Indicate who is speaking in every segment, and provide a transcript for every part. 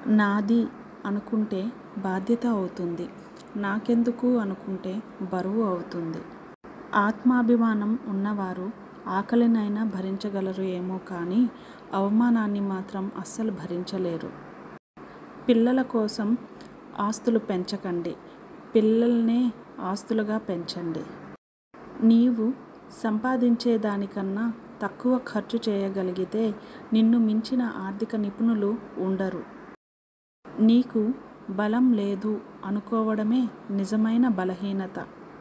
Speaker 1: నాది అనుకుంటే బాధ్యత అవుతుంది నాకెందుకు అనుకుంటే బరువు అవుతుంది ఆత్మాభిమానం ఉన్నవారు ఆకలినైనా భరించగలరు ఏమో కానీ అవమానాన్ని మాత్రం అస్సలు భరించలేరు పిల్లల కోసం ఆస్తులు పెంచకండి పిల్లల్నే ఆస్తులుగా పెంచండి నీవు సంపాదించేదానికన్నా తక్కువ ఖర్చు చేయగలిగితే నిన్ను మించిన ఆర్థిక నిపుణులు ఉండరు నీకు బలం లేదు అనుకోవడమే నిజమైన బలహీనత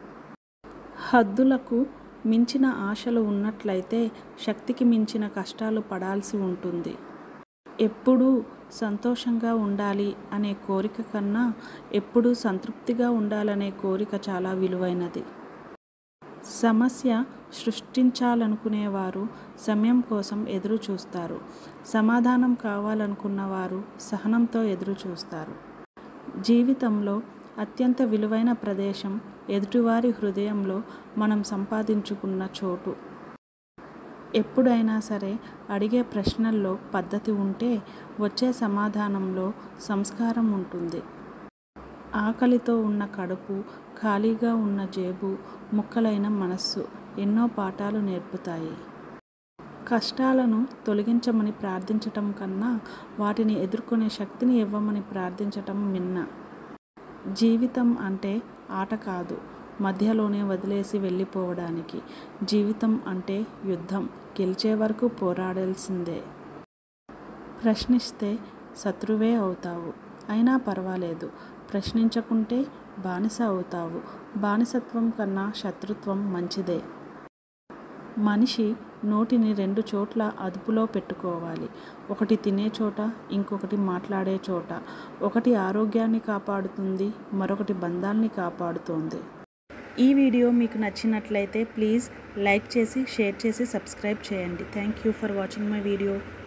Speaker 1: హద్దులకు మించిన ఆశలు ఉన్నట్లయితే శక్తికి మించిన కష్టాలు పడాల్సి ఉంటుంది ఎప్పుడూ సంతోషంగా ఉండాలి అనే కోరిక కన్నా ఎప్పుడూ సంతృప్తిగా ఉండాలనే కోరిక చాలా విలువైనది సమస్య సృష్టించాలనుకునేవారు సమయం కోసం ఎదురు చూస్తారు సమాధానం కావాలనుకున్నవారు సహనంతో ఎదురు చూస్తారు జీవితంలో అత్యంత విలువైన ప్రదేశం ఎదుటివారి హృదయంలో మనం సంపాదించుకున్న చోటు ఎప్పుడైనా సరే అడిగే ప్రశ్నల్లో పద్ధతి ఉంటే వచ్చే సమాధానంలో సంస్కారం ఉంటుంది ఆకలితో ఉన్న కడుపు ఖాళీగా ఉన్న జేబు ముక్కలైన మనస్సు ఎన్నో పాఠాలు నేర్పుతాయి కష్టాలను తొలగించమని ప్రార్థించటం కన్నా వాటిని ఎదుర్కొనే శక్తిని ఇవ్వమని ప్రార్థించటం మిన్న జీవితం అంటే ఆట కాదు మధ్యలోనే వదిలేసి వెళ్ళిపోవడానికి జీవితం అంటే యుద్ధం గెలిచే వరకు పోరాడాల్సిందే ప్రశ్నిస్తే శత్రువే అవుతావు అయినా పర్వాలేదు ప్రశ్నించకుంటే బానిస అవుతావు బానిసత్వం కన్నా శత్రుత్వం మంచిదే మనిషి నోటిని రెండు చోట్ల అదుపులో పెట్టుకోవాలి ఒకటి తినే చోట ఇంకొకటి మాట్లాడే చోట ఒకటి ఆరోగ్యాన్ని కాపాడుతుంది మరొకటి బంధాల్ని కాపాడుతుంది ఈ వీడియో మీకు నచ్చినట్లయితే ప్లీజ్ లైక్ చేసి షేర్ చేసి సబ్స్క్రైబ్ చేయండి thank you for watching my video